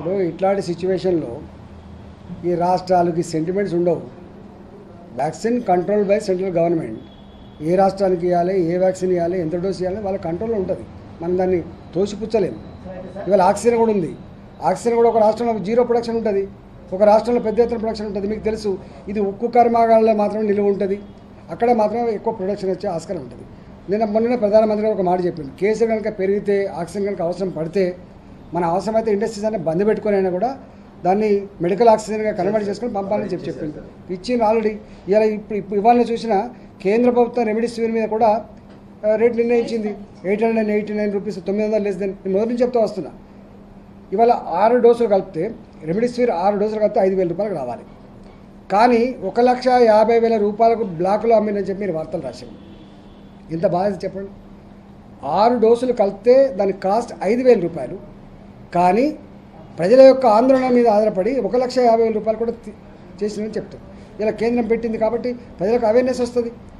ఇప్పుడు ఇట్లాంటి సిచ్యువేషన్లో ఈ రాష్ట్రాలకి సెంటిమెంట్స్ ఉండవు vaccine control by central government ఏ రాష్ట్రానికి ఇవ్వాలి ఏ వ్యాక్సిన్ ఇవ్వాలి ఎంత డోస్ ఇవ్వాలి వాళ్ళ కంట్రోల్లో ఉంటుంది మనం దాన్ని తోసిపుచ్చలేము ఇవాళ ఆక్సిజన్ కూడా ఉంది ఆక్సిజన్ కూడా ఒక రాష్ట్రంలో జీరో ప్రొడక్షన్ ఉంటుంది ఒక రాష్ట్రంలో పెద్ద ఎత్తున ప్రొడక్షన్ ఉంటుంది మీకు తెలుసు ఇది ఉక్కు కర్మాగారాల్లో మాత్రమే నిలువ ఉంటుంది అక్కడ మాత్రమే ఎక్కువ ప్రొడక్షన్ వచ్చే ఆస్కారం ఉంటుంది నిన్న మొన్ననే ప్రధానమంత్రి గారు ఒక మాట చెప్పింది కేసులు కనుక పెరిగితే ఆక్సిజన్ కనుక అవసరం పడితే మన అవసరమైతే ఇండస్ట్రీస్ అన్ని బంద్ పెట్టుకొని అయినా కూడా దాన్ని మెడికల్ ఆక్సిజన్గా కన్వర్ట్ చేసుకొని పంపాలని చెప్పి చెప్పింది ఇచ్చింది ఆల్రెడీ ఇలా ఇప్పుడు ఇప్పుడు ఇవాళ చూసిన కేంద్ర ప్రభుత్వం రెమెడీసివిర్ మీద కూడా ఆ, రేట్ నిర్ణయించింది eight hundred and eighty nine rupees తొమ్మిది వందలు లెస్ దెన్ నేను మొదటి నుంచి చెప్తా వస్తున్నా ఇవాళ ఆరు డోసులు కలిపితే రెమెడీసివిర్ ఆరు డోసులు కలిపితే ఐదు వేల రూపాయలకు రావాలి కానీ ఒక లక్ష యాభై వేల రూపాయలకు బ్లాక్లో అమ్మిందని చెప్పి మీరు వార్తలు రాశారు ఇంత బాధ చెప్పండి ఆరు డోసులు కలిపితే దాని కాస్ట్ ఐదు వేల రూపాయలు కానీ ప్రజల యొక్క ఆందోళన మీద ఆధారపడి ఒక లక్ష యాభై వేల రూపాయలు కూడా తి- చేసిందని చెప్తారు ఇలా కేంద్రం పెట్టింది కాబట్టి ప్రజలకు అవేర్నెస్ వస్తుంది